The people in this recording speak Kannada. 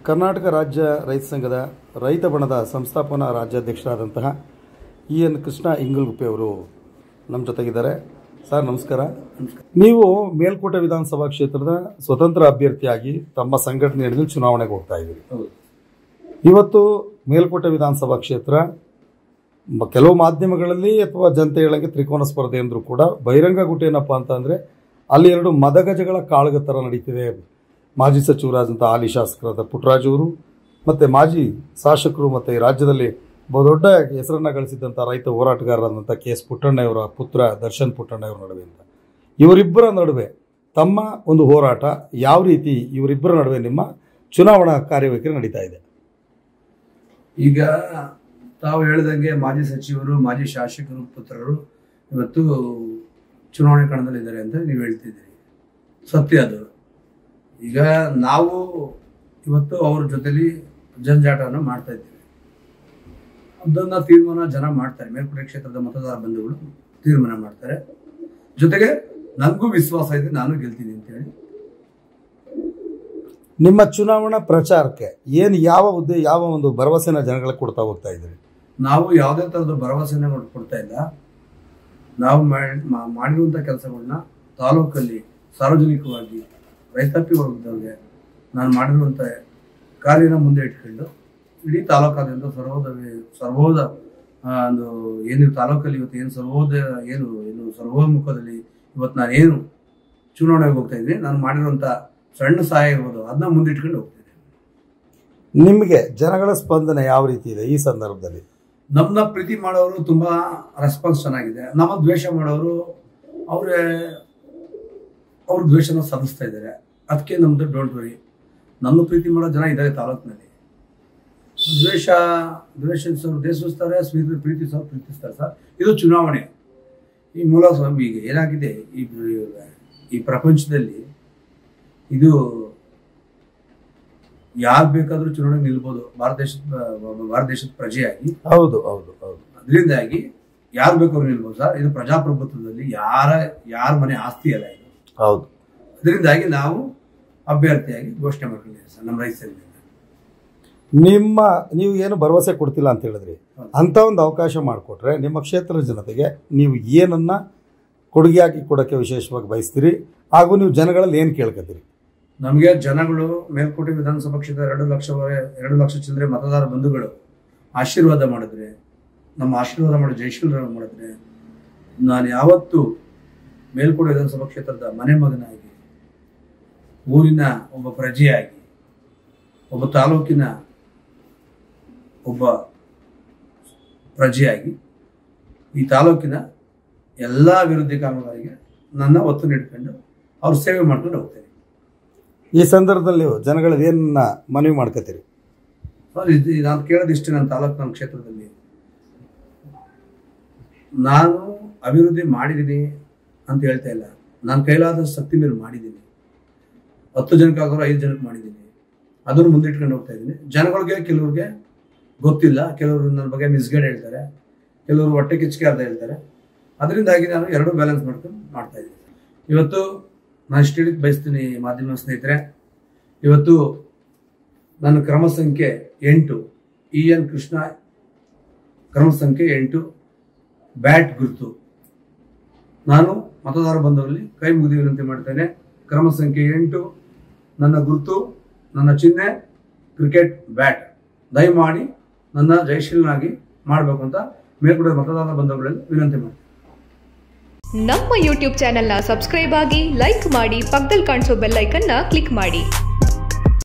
ಕರ್ನಾಟಕ ರಾಜ್ಯ ರೈತ ಸಂಘದ ರೈತ ಬಣದ ಸಂಸ್ಥಾಪನಾ ರಾಜ್ಯಾಧ್ಯಕ್ಷರಾದಂತಹ ಇ ಎನ್ ಕೃಷ್ಣ ಇಂಗಲ್ಗುಪ್ಪೆ ಅವರು ನಮ್ಮ ಜೊತೆಗಿದ್ದಾರೆ ಸರ್ ನಮಸ್ಕಾರ ನೀವು ಮೇಲ್ಕೋಟೆ ವಿಧಾನಸಭಾ ಕ್ಷೇತ್ರದ ಸ್ವತಂತ್ರ ಅಭ್ಯರ್ಥಿಯಾಗಿ ತಮ್ಮ ಸಂಘಟನೆ ಹಿಡಿದು ಚುನಾವಣೆಗೆ ಹೋಗ್ತಾ ಇದ್ದೀರಿ ಇವತ್ತು ಮೇಲ್ಕೋಟೆ ವಿಧಾನಸಭಾ ಕ್ಷೇತ್ರ ಮ- ಕೆಲವು ಮಾಧ್ಯಮಗಳಲ್ಲಿ ಅಥವಾ ಜನತೆ ಹೇಳಂಗೆ ತ್ರಿಕೋನ ಸ್ಪರ್ಧೆ ಅಂದರೂ ಕೂಡ ಬಹಿರಂಗ ಗುಟ್ಟು ಏನಪ್ಪ ಅಂತಂದರೆ ಅಲ್ಲಿ ಎರಡು ಮದಗಜಗಳ ಕಾಳಗ ಥರ ನಡೀತಿದೆ ಮಾಜಿ ಸಚಿವರಾದಂಥ ಹಾಲಿ ಶಾಸಕರಾದ ಪುಟ್ಟರಾಜು ಅವರು ಮತ್ತು ಮಾಜಿ ಶಾಸಕರು ಮತ್ತು ಈ ರಾಜ್ಯದಲ್ಲಿ ಬಹುದೊಡ್ಡ ಹೆಸರನ್ನು ಗಳಿಸಿದಂಥ ರೈತ ಹೋರಾಟಗಾರರಾದಂಥ ಕೆ ಎಸ್ ಪುಟ್ಟಣ್ಣಯವರ ಪುತ್ರ ದರ್ಶನ್ ಪುಟ್ಟಣ್ಣಯವರ ನಡುವೆ ಅಂತ ಇವರಿಬ್ಬರ ನಡುವೆ ತಮ್ಮ ಒಂದು ಹೋರಾಟ ಯಾವ ರೀತಿ ಇವರಿಬ್ಬರ ನಡುವೆ ನಿಮ್ಮ ಚುನಾವಣಾ ಕಾರ್ಯವೈಖರಿ ನಡೀತಾ ಇದೆ ಈಗ ತಾವು ಹೇಳಿದಂಗೆ ಮಾಜಿ ಸಚಿವರು ಮಾಜಿ ಶಾಸಕರು ಪುತ್ರರು ಇವತ್ತು ಚುನಾವಣೆ ಕಣದಲ್ಲಿದ್ದಾರೆ ಅಂತ ನೀವು ಹೇಳ್ತಿದ್ದೀರಿ ಸತ್ಯ ಅದು ಈಗ ನಾವು ಇವತ್ತು ಅವ್ರ ಜೊತೆಲಿ ಜಂಜಾಟವನ್ನು ಮಾಡ್ತಾ ಇದ್ದೀವಿ ಅದನ್ನ ತೀರ್ಮಾನ ಜನ ಮಾಡ್ತಾರೆ ಮೇಲ್ಕೋಟೆ ಕ್ಷೇತ್ರದ ಮತದಾರ ಬಂಧುಗಳು ತೀರ್ಮಾನ ಮಾಡ್ತಾರೆ ಜೊತೆಗೆ ನನಗೂ ವಿಶ್ವಾಸ ಇದೆ ನಾನು ಗೆಲ್ತೀನಿ ಅಂತೇಳಿ ನಿಮ್ಮ ಚುನಾವಣಾ ಪ್ರಚಾರಕ್ಕೆ ಏನು ಯಾವ ಹುದ್ದೆ ಯಾವ ಒಂದು ಭರವಸೆನ ಜನಗಳಿಗೆ ಕೊಡ್ತಾ ಹೋಗ್ತಾ ಇದ್ದೀರಿ ನಾವು ಯಾವುದೇ ಥರದ ಭರವಸೆನ ಕೊಡ್ತಾ ಇಲ್ಲ ನಾವು ಮಾಡ್- ಮಾ- ಮಾಡಿರುವಂಥ ಕೆಲಸಗಳನ್ನ ತಾಲೂಕಲ್ಲಿ ಸಾರ್ವಜನಿಕವಾಗಿ ರೈತಾಪಿ ವರ್ಗದವ್ರಿಗೆ ನಾನು ಮಾಡಿರುವಂಥ ಕಾರ್ಯನ ಮುಂದೆ ಇಟ್ಕೊಂಡು ಇಡೀ ತಾಲೂಕಾದ್ಯಂತ ಸರ್ವೋದ ಸರ್ವೋದ ಆ, ಒಂದು ಏನು ತಾಲೂಕಲ್ಲಿ ಇವತ್ತು ಏನು ಸರ್ವೋದಯ ಏನು ಏನು ಸರ್ವೋನ್ಮುಖದಲ್ಲಿ ಇವತ್ತು ನಾನು ಏನು ಚುನಾವಣೆಗೆ ಹೋಗ್ತಾ ಇದ್ದೀನಿ ನಾನು ಮಾಡಿರುವಂಥ ಸಣ್ಣ ಸಹಾಯ ಇರ್ಬೋದು ಅದನ್ನ ಮುಂದಿಟ್ಕೊಂಡು ಹೋಗ್ತೀನಿ ನಿಮಗೆ ಜನಗಳ ಸ್ಪಂದನೆ ಯಾವ ರೀತಿ ಇದೆ ಈ ಸಂದರ್ಭದಲ್ಲಿ ನಮ್ಮನ್ನ ಪ್ರೀತಿ ಮಾಡೋರು ತುಂಬಾ ರೆಸ್ಪಾನ್ಸ್ ಚೆನ್ನಾಗಿದೆ ನಮ್ಮ ದ್ವೇಷ ಮಾಡೋರು ಅವರೇ ಅವ್ರ ದ್ವೇಷನ ಸಲ್ಲಿಸ್ತಾ ಇದ್ದಾರೆ ಅದಕ್ಕೆ ನಮ್ದು ಡೋಂಟ್ ವರಿ ನಮ್ಮ ಪ್ರೀತಿ ಮಾಡೋ ಜನ ಇದ್ದಾರೆ ತಾಲೂಕಿನಲ್ಲಿ ದ್ವೇಷ ದ್ವೇಷಿಸೋರು ದೇಶಿಸ್ತಾರೆ ಸ್ವೀ- ಪ್ರೀತಿಸೋರು ಪ್ರೀತಿಸ್ತಾರೆ ಸರ್ ಇದು ಚುನಾವಣೆ ಈ ಮೂಲ ಸ್ವಾಮಿ ಈಗ ಏನಾಗಿದೆ ಈ ಈ ಪ್ರಪಂಚದಲ್ಲಿ ಇದು ಯಾರು ಬೇಕಾದ್ರೂ ಚುನಾವಣೆ ನಿಲ್ಬೋದು ಭಾರತ ದೇಶದ ಭಾರತ ದೇಶದ ಪ್ರಜೆಯಾಗಿ ಹೌದು ಹೌದು ಹೌದು ಅದರಿಂದಾಗಿ ಯಾರು ಬೇಕಾದ್ರೂ ನಿಲ್ಬೋದು ಸರ್ ಇದು ಪ್ರಜಾಪ್ರಭುತ್ವದಲ್ಲಿ ಯಾರ ಯಾರ ಮನೆ ಆಸ್ತಿ ಅಲ್ಲ ಇದು ಹೌದು ಅದರಿಂದಾಗಿ ನಾವು ಅಭ್ಯರ್ಥಿಯಾಗಿ ಘೋಷಣೆ ಮಾಡ್ಕೊಂಡಿದ್ದೀವಿ ಸರ್ ನಮ್ಮ ರೈತ ಸಂಘದಿಂದ ನಿಮ್ಮ ನೀವು ಏನು ಭರವಸೆ ಕೊಡ್ತಿಲ್ಲ ಅಂತ ಹೇಳಿದ್ರಿ ಹೌದು. ಅಂತ ಒಂದು ಅವಕಾಶ ಮಾಡಿಕೊಟ್ರೆ ನಿಮ್ಮ ಕ್ಷೇತ್ರದ ಜನತೆಗೆ ನೀವು ಏನನ್ನ ಕೊಡುಗೆಯಾಗಿ ಕೊಡೋಕ್ಕೆ ವಿಶೇಷವಾಗಿ ಬಯಸ್ತೀರಿ ಹಾಗೂ ನೀವು ಜನಗಳಲ್ಲಿ ಏನು ಕೇಳ್ಕೊತೀರಿ ನಮಗೆ ಜನಗಳು ಮೇಲ್ಕೋಟೆ ವಿಧಾನಸಭಾ ಕ್ಷೇತ್ರ ಎರಡು ಲಕ್ಷ ಎರಡು ಲಕ್ಷ ಚಿಲ್ಲರೆ ಮತದಾರ ಬಂಧುಗಳು ಆಶೀರ್ವಾದ ಮಾಡಿದ್ರೆ ನಮ್ಮ ಆಶೀರ್ವಾದ ಮಾಡಿ ಜಯಶೀಲರ ಮಾಡಿದ್ರೆ ನಾನು ಯಾವತ್ತು ಮೇಲ್ಕೋಟೆ ವಿಧಾನಸಭಾ ಕ್ಷೇತ್ರದ ಮನೆ ಮಗನಾಗಿ ಊರಿನ ಒಬ್ಬ ಪ್ರಜೆಯಾಗಿ ಒಬ್ಬ ತಾಲೂಕಿನ ಒಬ್ಬ ಪ್ರಜೆಯಾಗಿ ಈ ತಾಲೂಕಿನ ಎಲ್ಲ ಅಭಿವೃದ್ಧಿ ಕಾಮಗಾರಿಗೆ ನನ್ನ ಒತ್ತು ನೀಡ್ಕೊಂಡು ಅವ್ರ ಸೇವೆ ಮಾಡ್ಕೊಂಡು ಹೋಗ್ತೇನೆ ಈ ಸಂದರ್ಭದಲ್ಲಿ ನೀವು ಜನಗಳಲ್ಲಿ ಏನನ್ನ ಮನವಿ ಮಾಡ್ಕೋತೀರಿ ಸರ್ ಇದು ನಾನು ಕೇಳೋದಿಷ್ಟೇ ನನ್ನ ತಾಲೂಕು ನನ್ನ ಕ್ಷೇತ್ರದಲ್ಲಿ ನಾನು ಅಭಿವೃದ್ಧಿ ಮಾಡಿದ್ದೀನಿ ಅಂತ ಹೇಳ್ತಾ ಇಲ್ಲ ನಾನು ಕೈಲಾದ ಶಕ್ತಿ ಮೇಲೆ ಮಾಡಿದ್ದೀನಿ ಹತ್ತು ಜನಕ್ಕೆ ಆಗೋರು ಐದು ಜನಕ್ಕೆ ಮಾಡಿದ್ದೀನಿ ಅದನ್ನು ಮುಂದಿಟ್ಕೊಂಡು ಹೋಗ್ತಾ ಇದ್ದೀನಿ ಜನಗಳಿಗೆ ಕೆಲವ್ರಿಗೆ ಗೊತ್ತಿಲ್ಲ ಕೆಲವರು ನನ್ನ ಬಗ್ಗೆ ಮಿಸ್ಗೈಡ್ ಹೇಳ್ತಾರೆ ಕೆಲವರು ಹೊಟ್ಟೆ ಕಿಚ್ಚಿಗೆ ಅರ್ಧ ಹೇಳ್ತಾರೆ ಅದರಿಂದಾಗಿ ನಾನು ಎರಡು ಬ್ಯಾಲೆನ್ಸ್ ಮಾಡ್ಕೊಂಡು ಮಾಡ್ತಾ ಇದ್ದೀನಿ ಇವತ್ತು ನಾನು ಇಷ್ಟು ಹೇಳಿಕ್ ಬಯಸ್ತೀನಿ ಮಾಧ್ಯಮ ಸ್ನೇಹಿತರೆ ಇವತ್ತು ನನ್ನ ಕ್ರಮ ಸಂಖ್ಯೆ ಎಂಟು ಇ ಎನ್ ಕೃಷ್ಣ ಕ್ರಮ ಸಂಖ್ಯೆ ಎಂಟು ಬ್ಯಾಟ್ ಗುರುತು ನಾನು ಮತದಾರ ಬಂಧುಗಳಲ್ಲಿ ಕೈ ಮುಗಿದು ವಿನಂತಿ ಮಾಡ್ತೇನೆ ಕ್ರಮ ಸಂಖ್ಯೆ ಎಂಟು ನನ್ನ ಗುರುತು ನನ್ನ ಚಿಹ್ನೆ ಕ್ರಿಕೆಟ್ ಬ್ಯಾಟ್ ದಯಮಾಡಿ ನನ್ನ ಜಯಶೀಲನಾಗಿ ಮಾಡಬೇಕು ಅಂತ ಮೇಲ್ಕಡೆ ಮತದಾರ ಬಂಧುಗಳಲ್ಲಿ ವಿನಂತಿ ಮಾಡ್ತೇನೆ ನಮ್ಮ ಯೂಟ್ಯೂಬ್ ಚಾನೆಲ್ನ ಸಬ್ಸ್ಕ್ರೈಬ್ ಆಗಿ ಲೈಕ್ ಮಾಡಿ ಪಕ್ಕದಲ್ಲಿ ಕಾಣಿಸೋ ಬೆಲ್ ಐಕನ್ನ ಕ್ಲಿಕ್ ಮಾಡಿ